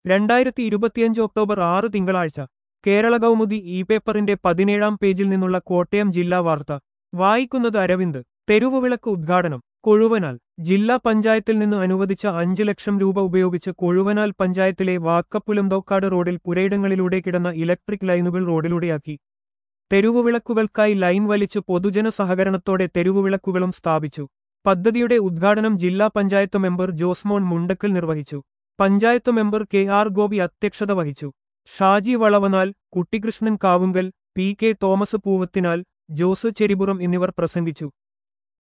രണ്ടായിരത്തി ഇരുപത്തിയഞ്ച് ഒക്ടോബർ ആറ് തിങ്കളാഴ്ച കേരള കൗമുദി ഇ പേപ്പറിന്റെ പതിനേഴാം പേജിൽ നിന്നുള്ള കോട്ടയം ജില്ലാ വാർത്ത വായിക്കുന്നത് അരവിന്ദ് തെരുവുവിളക്ക് ഉദ്ഘാടനം കൊഴുവനാൽ ജില്ലാ പഞ്ചായത്തിൽ നിന്ന് അനുവദിച്ച അഞ്ച് ലക്ഷം രൂപ ഉപയോഗിച്ച് കൊഴുവനാൽ പഞ്ചായത്തിലെ വാക്കപ്പുലന്തോക്കാട് റോഡിൽ പുരയിടങ്ങളിലൂടെ കിടന്ന ഇലക്ട്രിക് ലൈനുകൾ റോഡിലൂടെയാക്കി തെരുവുവിളക്കുകൾക്കായി ലൈൻ വലിച്ച് പൊതുജന സഹകരണത്തോടെ തെരുവുവിളക്കുകളും സ്ഥാപിച്ചു പദ്ധതിയുടെ ഉദ്ഘാടനം ജില്ലാ പഞ്ചായത്ത് മെമ്പർ ജോസ്മോൻ മുണ്ടക്കൽ നിർവഹിച്ചു panchayat member K R Gopi അധ്യക്ഷത വഹിച്ചു ഷാജി വളവനാൽ കുട്ടികൃഷ്ണൻ കാവുങ്കൽ പി കെ തോമസ് പൂവത്തിനാൽ ജോസ് ചെരിപുറം എന്നിവർ പ്രസംഗിച്ചു